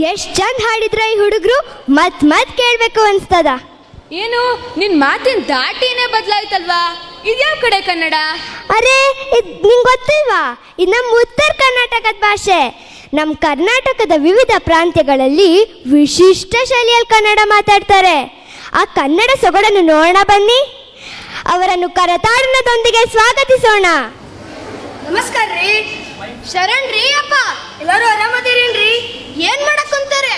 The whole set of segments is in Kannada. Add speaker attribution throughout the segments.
Speaker 1: ಎಷ್ಟ್ ಚಂದ ಹಾಡಿದ್ರ ಈ ಹುಡುಗರು ಮತ್ ಮತ್ ಕೇಳ್ಬೇಕು ಅನ್ಸ್ತದ
Speaker 2: ಏನು ನಿನ್ ಮಾತಿನ ದಾಟಿನೇ ಬದಲಾಯ್ತಲ್ವಾ ಇದ್ಯಾವ ಕಡೆ ಕನ್ನಡ
Speaker 1: ಅರೆ ಇದ್ ನಿಂಗ್ ಗೊತ್ತಿಲ್ವಾ ಇದು ನಮ್ಮ ಉತ್ತರ ಕರ್ನಾಟಕದ ಭಾಷೆ ನಮ್ಮ ಕರ್ನಾಟಕದ ವಿವಿಧ ಪ್ರಾಂತ್ಯಗಳಲ್ಲಿ ವಿಶಿಷ್ಟ ಶೈಲಿಯಲ್ಲಿ ಕನ್ನಡ ಮಾತಾಡ್ತಾರೆ ಆ ಕನ್ನಡ ಸೊಗಡನ್ನು ನೋಡೋಣ ಬನ್ನಿ ಅವರನ್ನು ಕರತಾಡನದೊಂದಿಗೆ ಸ್ವಾಗತಿಸೋಣ
Speaker 3: ನಮಸ್ಕಾರ ರೀ ಶರಣ್ ರೀ ಅಪ್ಪ ಎಲ್ಲರೂ ಆರಾಮದಿರೇನ್ರಿ ಏನ್ ಮಾಡಕ್ ಕುಂತಾರೆ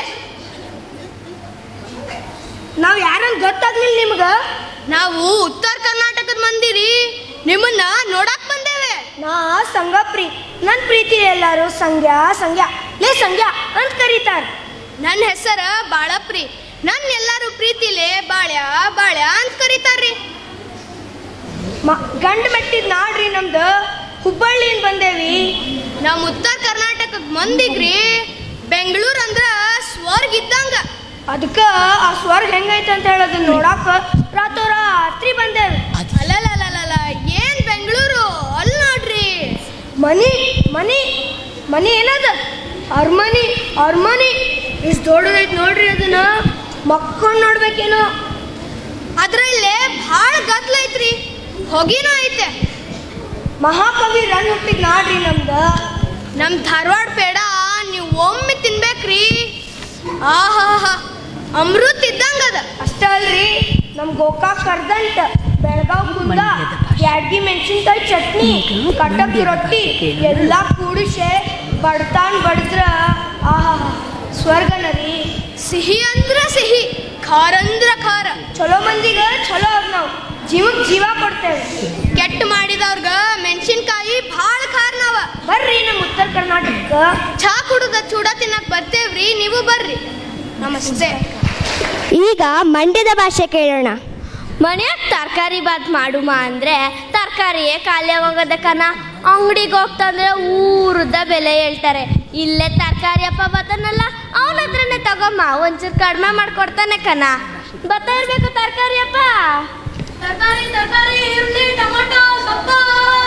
Speaker 3: ನಾವ್ ಯಾರಂತ ಗೊತ್ತಾಗ್ಲಿಲ್ಲ ನಿಮ್ಗ ನಾವು ಉತ್ತರ ಕರ್ನಾಟಕದ ಮಂದಿ ರೀ ನಿಮ್ಮನ್ನ ನೋಡಕ್ ಬಂದೇವೆ ನಾ ಸಂಗಪ್ರಿ ನನ್ ಪ್ರೀತಿ ಎಲ್ಲಾರು ಸಂಗ್ಯಾ ಸಂಗ್ಯಾ ಲೇ ಸಂಗ್ಯಾ ಅಂತ ಕರೀತಾರ ನನ್ನ ಹೆಸರ ಬಾಳಪ್ರಿ ನನ್ ಎಲ್ಲಾರು ಪ್ರೀತಿಲೇ ಬಾಳ್ಯ ಬಾಳ್ಯ ಅಂತ ಕರೀತಾರ್ರಿ ಗಂಡ ಮೆಟ್ಟಿದ್ ನಾಡ್ರಿ ನಮ್ದು ಹುಬ್ಬಳ್ಳಿಯಿಂದ ಬಂದೇವಿ ನಮ್ಮ ಉತ್ತರ ಕರ್ನಾಟಕದ ಮಂದಿಗ್ರಿ ಬೆಂಗಳೂರು ಅಂದ್ರ ಸ್ವರ್ಗ ಇದ್ದಂಗ ಅದಕ್ಕ ಆ ಸ್ವರ್ಗ ಹೆಂಗೈತೆ ಅಂತ ಹೇಳೋದು ನೋಡಾಕ ರಾತ್ರಿ ಬಂದೇವಿ ಅಲ್ಲಲ್ಲ ಏನ್ ಬೆಂಗಳೂರು ಅಲ್ಲಿ ನೋಡ್ರಿ ಮನಿ ಮನಿ ಮನಿ ಏನದ ಅರ್ಮನಿ ಅರ್ಮನಿ ಇಷ್ಟು ದೊಡ್ಡದೈತಿ ನೋಡ್ರಿ ಅದನ್ನ ಮಕ್ಕಳು ನೋಡ್ಬೇಕೇನೋ ಅದ್ರಲ್ಲೇ ಭಾಳ ಗದ್ಲ ಐತ್ರಿ ಹೊಗಿನೂ ಐತೆ ಮಹಾಕವಿ ರನ್ ಹುಟ್ಟಿದ್ ನಾಡ್ರಿ ನಮ್ದ ನಮ್ ಧಾರವಾಡ ಪೇಡ ನೀವು ಒಮ್ಮೆ ತಿನ್ಬೇಕ್ರಿ ಆಹಾ ಅಮೃತ್ ಇದ್ದಂಗದ ಅಷ್ಟ ಅಲ್ರಿ ನಮ್ ಗೋಕಾಕ್ ಕರ್ದಂಟ ಬೆಳಗಾವ್ ಕುಂದ ಯಾಡ್ಗಿ ಮೆಣಸಿನ್ಕಾಯಿ ಚಟ್ನಿ ಕಟಕ್ ರೊಟ್ಟಿ ಎಲ್ಲಾ ಕೂಡಿಸೆ ಬಡ್ತಾನ್ ಬಡದ್ರ ಆಹಾ ಸ್ವರ್ಗನ ರೀ ಸಿಹಿ ಅಂದ್ರ ಸಿಹಿ ಖಾರ ಅಂದ್ರ ಖಾರ ಚಲೋ ಮಂದಿಗ ಚಲೋ ಅದ್ ನಾವು ಜೀವಕ್ ಜೀವ ಕೊಡ್ತೇವೆ ಕೆಟ್ಟ ಮಾಡಿದವ್ರಗ ಮೆಣಸಿನ್ಕಾಯಿ ಭಾಳ ಖಾರ ನಾವ ಬರ್ರಿ ನಮ್ಮ ಉತ್ತರ ಕರ್ನಾಟಕ ಚಾ ಕುಡುದ ಚೂಡ ತಿನ್ನಕ್ ಬರ್ತೇವ್ರಿ ನೀವು ಬರ್ರಿ ನಮಸ್ತೆ
Speaker 1: ಈಗ ಮಂಡ್ಯದ ಭಾಷೆ ಕೇಳೋಣ
Speaker 4: ಮನ್ಯಾಗ ತರಕಾರಿ ಬಾತ್ ಮಾಡುಮ ಅಂದ್ರೆ ತರಕಾರಿಯೇ ಖಾಲಿ ಹೋಗೋದ ಕನ ಅಂಗಡಿಗೆ ಹೋಗ್ತಂದ್ರೆ ಊರದ ಬೆಲೆ ಹೇಳ್ತಾರೆ ಇಲ್ಲೇ ತರಕಾರಿ ಅಪ್ಪ ಬತ್ತಾನಲ್ಲ ಅವನ ಹತ್ರನೇ ತಗೊಮ್ಮ ಒಂಚೂರು ಕಡಿಮೆ ಮಾಡ್ಕೊಡ್ತಾನೆ ಕನ ಬತ್ತಾ ಇರ್ಬೇಕು ತರಕಾರಿ ಅಪ್ಪ
Speaker 3: ತರಕಾರಿ ತರಕಾರಿ ಈರುಳ್ಳಿ ಟೊಮೊಟೊ ಸೊಪ್ಪು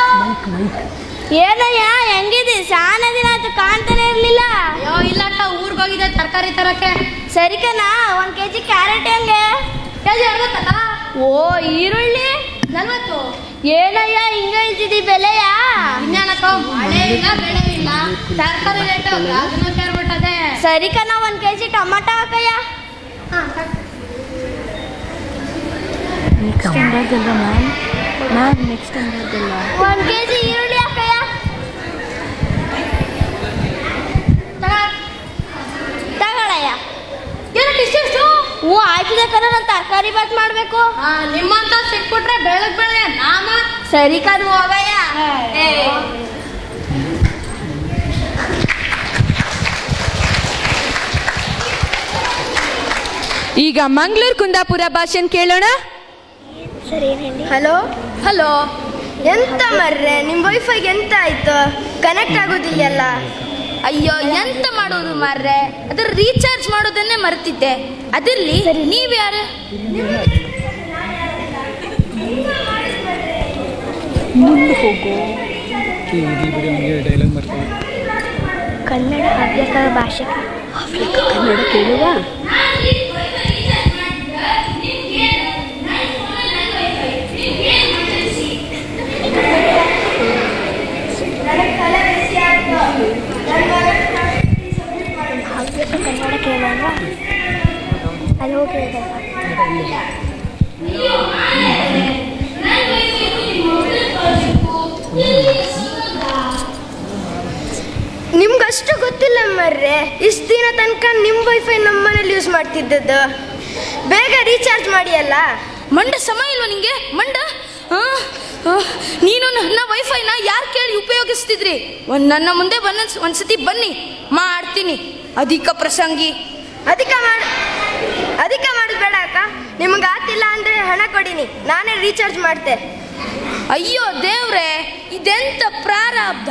Speaker 4: ಏನಯ್ಯ ಹೆಂಗಿದಿ ಸಾನ ದಿನ ಆಯ್ತು ಕಾಣ್ತಾನೆ ಇರ್ಲಿಲ್ಲ
Speaker 3: ಅಯ್ಯೋ ಇಲ್ಲಕ್ಕ ಊರ್ಗ್ ಹೋಗಿದ್ದೆ ತರಕಾರಿ ತರಕ್ಕೆ
Speaker 4: ಸರಿ ಕನ ಒಂದ್ ಕೆಜಿ ಕ್ಯಾರೆಟ್ ಹೆಂಗೆ
Speaker 3: ಕೆಜಿ ಅರವತ್ತಕ್ಕ
Speaker 4: ಓ ಈರುಳ್ಳಿ
Speaker 3: ನಲ್ವತ್ತು
Speaker 4: ಏನಯ್ಯ ಹಿಂಗ ಇಲ್ತಿದಿ ಬೆಲೆಯ
Speaker 3: ಇನ್ನೇನಕ್ಕ ಮಳೆ ಇಲ್ಲ ಬೆಳೆ ಇಲ್ಲ ತರಕಾರಿ ರೇಟ್ ಅದನ್ನು ಕೇಳ್ಬಿಟ್ಟದೆ
Speaker 4: ಸರಿ ಕಣ ಒಂದ್ ಕೆಜಿ ಟೊಮಟೊ ಹಾಕಯ್ಯ
Speaker 5: ನೆಕ್ಸ್ಟ್ ಅಂದಾಜಲ್ವಾ ಮ್ಯಾಮ್ ಮ್ಯಾಮ್ ನೆಕ್ಸ್ಟ್ ಅಂದಾಜಲ್ಲ
Speaker 4: ಒಂದ್ ಕೆಜಿ ಈರುಳ್ಳಿ ಹಾಕಯ್ಯ ತಗೊಳಯ್ಯ
Speaker 3: ಏನಕ್ಕೆ ಇಷ್ಟಿಷ್ಟು
Speaker 4: ಹ್ಞೂ ಆಯ್ತಿದೆ ಕಣ ನಾನು ತರಕಾರಿ ಬಾತ್ ಮಾಡ್ಬೇಕು
Speaker 3: ಆ, ನಿಮ್ಮಂತ ಸಿಕ್ಬಿಟ್ರೆ ಬೆಳಗ್ ಬೆಳಗ್ಗೆ ನಾಮ
Speaker 4: ಸರಿ ಕಣ್ ಹೋಗಯ್ಯ
Speaker 3: ಏ,
Speaker 2: ಈಗ ಮಂಗಳೂರು ಕುಂದಾಪುರ ಭಾಷೆನ್ ಕೇಳೋಣ
Speaker 3: ಹಲೋ ಹಲೋ ಎಂತ ಮರ್ರೆ ನಿಮ್ ವೈಫೈಗೆ ಎಂತ ಆಯ್ತು ಕನೆಕ್ಟ್ ಆಗೋದಿಲ್ಲ ಅಯ್ಯೋ ಎಂತ ಮಾಡೋದು ಮಾರ್ರೆ ಅದ್ರ ರೀಚಾರ್ಜ್ ಮಾಡೋದನ್ನೇ ಮರ್ತಿದ್ದೆ ಅದಿರ್ಲಿ ನೀವ್ಯಾರು
Speaker 5: ಮುಂದೆ ಹೋಗು
Speaker 6: ಇಲ್ಲಿ ಬರೀ ಹಂಗೆ ಡೈಲಾಗ್ ಮಾಡ್ತಾರೆ
Speaker 1: ಕನ್ನಡ ಹವ್ಯಕ ಭಾಷೆ
Speaker 5: ಕನ್ನಡ ಕೇಳುವ
Speaker 1: ಹವ್ಯಕ ಕನ್ನಡ ಕೇಳಲ್ವಾ ಅಲ್ಲಿ ಹೋಗಿ ಹೇಳ್ದಲ್ವಾ?
Speaker 3: ನಿಮ್ಗಷ್ಟು ಗೊತ್ತಿಲ್ಲ ಮರ್ರೆ ಇಷ್ಟು ದಿನ ತನಕ ನಿಮ್ಮ ವೈಫೈ ನಮ್ಮ ಮನೇಲಿ ಯೂಸ್ ಮಾಡ್ತಿದ್ದದ್ದು ಬೇಗ ರೀಚಾರ್ಜ್ ಮಾಡಿ ಅಲ್ಲ
Speaker 2: ಮಂಡ ಸಮ ಇಲ್ವಾ ನಿಂಗೆ ಮಂಡ ಆ? ಆ, ನೀನು ನನ್ನ ವೈಫೈನ ಯಾರು ಕೇಳಿ ಉಪಯೋಗಿಸ್ತಿದ್ರಿ ಒಂದ್ ನನ್ನ ಮುಂದೆ ಬಂದ ಒಂದ್ಸತಿ ಬನ್ನಿ ಮಾಡ್ತೀನಿ ಅಧಿಕ ಪ್ರಸಂಗಿ
Speaker 3: ಅಧಿಕ ಮಾಡ ಅಧಿಕ ಮಾಡೋದು ಬೇಡ ಅಕ್ಕ ನಿಮ್ಗೆ ಆತಿಲ್ಲ ಅಂದ್ರೆ ಹಣ ಕೊಡಿನಿ ನಾನೇ ರೀಚಾರ್ಜ್ ಮಾಡ್ತೆ
Speaker 2: ಅಯ್ಯೋ ದೇವ್ರೆ ಇದೆಂತ ಪ್ರಾರಬ್ಧ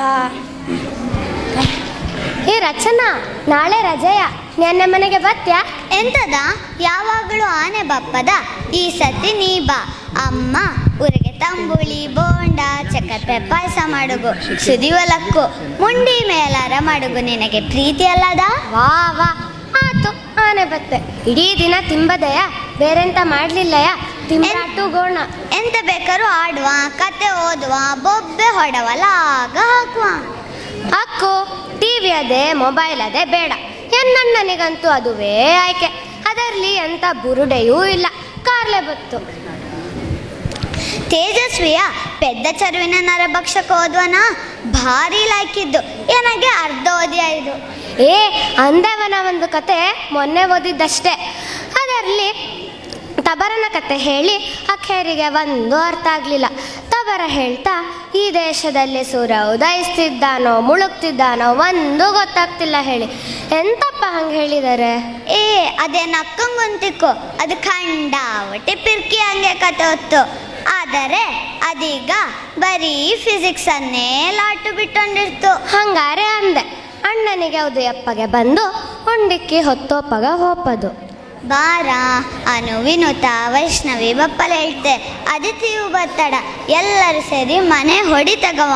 Speaker 1: ಏ ರಚನಾ ನಾಳೆ ರಜೆಯ ನನ್ನ ಮನೆಗೆ ಬತ್ತ್ಯಾ
Speaker 7: ಎಂತದ ಯಾವಾಗಲೂ ಆನೆ ಬಪ್ಪದ ಈ ಸತಿ ನೀ ಬಾ ಅಮ್ಮ ಊರಿಗೆ ತಂಬುಳಿ ಬೋಂಡ ಚಕ್ಕತ್ತೆ ಪಾಯಸ ಮಾಡುಗು ಸುದಿವಲಕ್ಕು ಮುಂಡಿ ಮೇಲಾರ ಮಾಡುಗು ನಿನಗೆ ಪ್ರೀತಿ ಅಲ್ಲದ
Speaker 1: ವಾ ವಾ ಆ
Speaker 8: ಆತು ಆನೆ ಬತ್ತೆ ಇಡೀ ದಿನ ತಿಂಬದೆಯ ಬೇರೆಂತ ಮಾಡ್ಲಿಲ್ಲಯ ತಿಂಬಾಟು ಗೋಣ
Speaker 7: ಎಂತ ಬೇಕಾದ್ರೂ ಆಡುವ ಕತೆ ಓದುವ ಬೊಬ್ಬೆ ಹೊಡವ ಲಾಗ ಹಾಕುವ
Speaker 8: ಅಕ್ಕು ಟಿವಿ ಅದೇ ಮೊಬೈಲ್ ಅದೇ ಬೇಡ ಎನ್ನಣ್ಣನಿಗಂತೂ ಅದುವೇ ಆಯ್ಕೆ ಅದರಲ್ಲಿ ಎಂತ ಬುರುಡೆಯೂ ಇಲ್ಲ ಕಾರ್ಲೆ ಬತ್ತು
Speaker 7: ತೇಜಸ್ವಿಯ ಪೆದ್ದ ಚರುವಿನ ನರಭಕ್ಷಕ ಓದುವನ ಭಾರಿ ಲಾಯ್ಕಿದ್ದು ಏನಾಗೆ ಅರ್ಧ ಓದಿ ಆಯ್ದು
Speaker 8: ಏ ಅಂದವನ ಒಂದು ಕತೆ ಮೊನ್ನೆ ಓದಿದ್ದಷ್ಟೇ ಅದರಲ್ಲಿ ತಬರನ ಕತೆ ಹೇಳಿ ಅಖೇರಿಗೆ ಒಂದು ಅರ್ಥ ಆಗಲಿಲ್ಲ ತಬರ ಹೇಳ್ತಾ ಈ ದೇಶದಲ್ಲಿ ಸೂರ್ಯ ಉದಯಿಸ್ತಿದ್ದಾನೋ ಮುಳುಗ್ತಿದ್ದಾನೋ ಒಂದು ಗೊತ್ತಾಗ್ತಿಲ್ಲ ಹೇಳಿ ಎಂತಪ್ಪ ಹಂಗೆ ಹೇಳಿದ್ದಾರೆ
Speaker 7: ಏ ಅದೇ ನಕ್ಕಂಗೊಂತಿಕ್ಕು ಅದು ಖಂಡಾವಟಿ ಪಿರ್ಕಿ ಹಂಗೆ ಕತೆ ಹೊತ್ತು ಆದರೆ ಅದೀಗ ಬರೀ ಫಿಸಿಕ್ಸ್ ಅನ್ನೇ ಲಾಟು ಬಿಟ್ಟೊಂಡಿರ್ತು
Speaker 8: ಹಂಗಾರೆ ಅಂದೆ ಅಣ್ಣನಿಗೆ ಉದಯಪ್ಪಗೆ ಬಂದು ಹೊಂಡಿಕ್ಕಿ ಹೊತ್ತೋಪಗ ಹೋಪದು
Speaker 7: ಬಾರ ಅನು ವಿನುತ ವೈಷ್ಣವಿ ಬಪ್ಪಲ ಹೇಳ್ತೆ ಅದಿತಿಯು ಬತ್ತಡ ಎಲ್ಲರೂ ಸೇರಿ ಮನೆ ಹೊಡಿ ತಗವ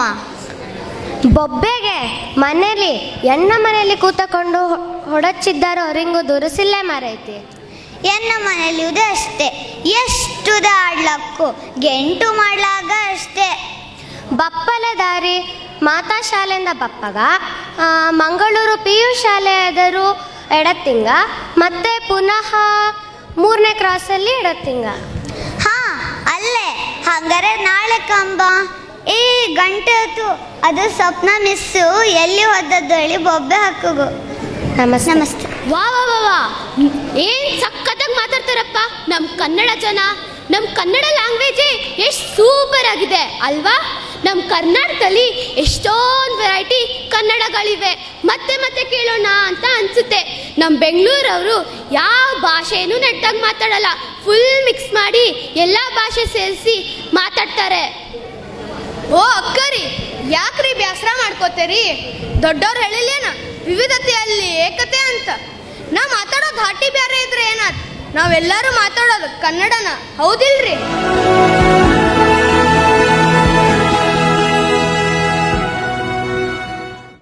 Speaker 8: ಬೊಬ್ಬೆಗೆ ಮನೇಲಿ ಎಣ್ಣ ಮನೆಯಲ್ಲಿ ಕೂತಕೊಂಡು ಹೊ- ಹೊಡಚಿದ್ದಾರೋ ರಿಂಗು ದುರುಸಿಲ್ಲೇ ಮಾರೈತಿ
Speaker 7: ಎನ್ನ ಮನೆಯಲ್ಲಿಯುವುದು ಅಷ್ಟೇ ಎಷ್ಟು ಆಡ್ಲಕ್ಕು ಗೆಂಟು ಮಾಡ್ಲಾಗ ಅಷ್ಟೇ
Speaker 8: ಬಪ್ಪಲ ದಾರಿ ಮಾತಾ ಶಾಲೆಯಿಂದ ಬಪ್ಪಗ ಆ, ಮಂಗಳೂರು ಪಿ ಯು ಶಾಲೆಯಾದರೂ ಎಡತ್ತಿಂಗ ಮತ್ತೆ ಪುನಃ ಮೂರನೇ ಕ್ರಾಸಲ್ಲಿ ಎಡತ್ತಿಂಗ
Speaker 7: ಹಾ ಅಲ್ಲೇ ಹಂಗಾರೆ ನಾಳೆ ಕಂಬ ಈ ಗಂಟೆ ಹೊತ್ತು ಅದು ಸ್ವಪ್ನ ಮಿಸ್ಸು ಎಲ್ಲಿ ಹೋದದ್ದು ಹೇಳಿ ಬೊಬ್ಬೆ ಹಾಕುಗು
Speaker 8: ನಮಸ್ತೆ
Speaker 7: ನಮಸ್ತೆ
Speaker 4: ವಾ ವಾ ವಾ ವಾ ಏನ್ ಸಖತ್ತಾಗಿ ಮಾತಾಡ್ತಾರಪ್ಪ ನಮ್ ಕನ್ನಡ ಜನ ನಮ್ ಕನ್ನಡ ಲ್ಯಾಂಗ್ವೇಜ್ ಎಷ್ಟು ಸೂಪರ್ ಆಗಿದೆ ಅಲ್ವಾ ನಮ್ ಕರ್ನಾಟಕದಲ್ಲಿ ಎಷ್ಟೊಂದು ವೆರೈಟಿ ಕನ್ನಡಗಳಿವೆ ಮತ್ತೆ ಮತ್ತೆ ಕೇಳೋಣ ಅಂತ ಅನ್ಸುತ್ತೆ ನಮ್ ಬೆಂಗಳೂರವರು ಯಾವ ಭಾಷೆನೂ ನೆಟ್ಟಾಗಿ ಮಾತಾಡಲ್ಲ ಫುಲ್ ಮಿಕ್ಸ್ ಮಾಡಿ ಎಲ್ಲಾ ಭಾಷೆ ಸೇರಿಸಿ ಮಾತಾಡ್ತಾರೆ
Speaker 3: ಓ ಅಕ್ಕರಿ ಯಾಕ್ರಿ ಬ್ಯಾಸರ ಮಾಡ್ಕೋತೀರಿ ದೊಡ್ಡವ್ರು ಹೇಳಿಲ್ಲೇನ ವಿವಿಧತೆಯಲ್ಲಿ ಏಕತೆ ಅಂತ ನಾ ಮಾತಾಡೋ ಘಾಟಿ ಬ್ಯಾರೆ ಇದ್ರೆ ಏನಾತ್ ನಾವೆಲ್ಲರೂ ಮಾತಾಡೋದು ಕನ್ನಡನ ಹೌದಿಲ್ರಿ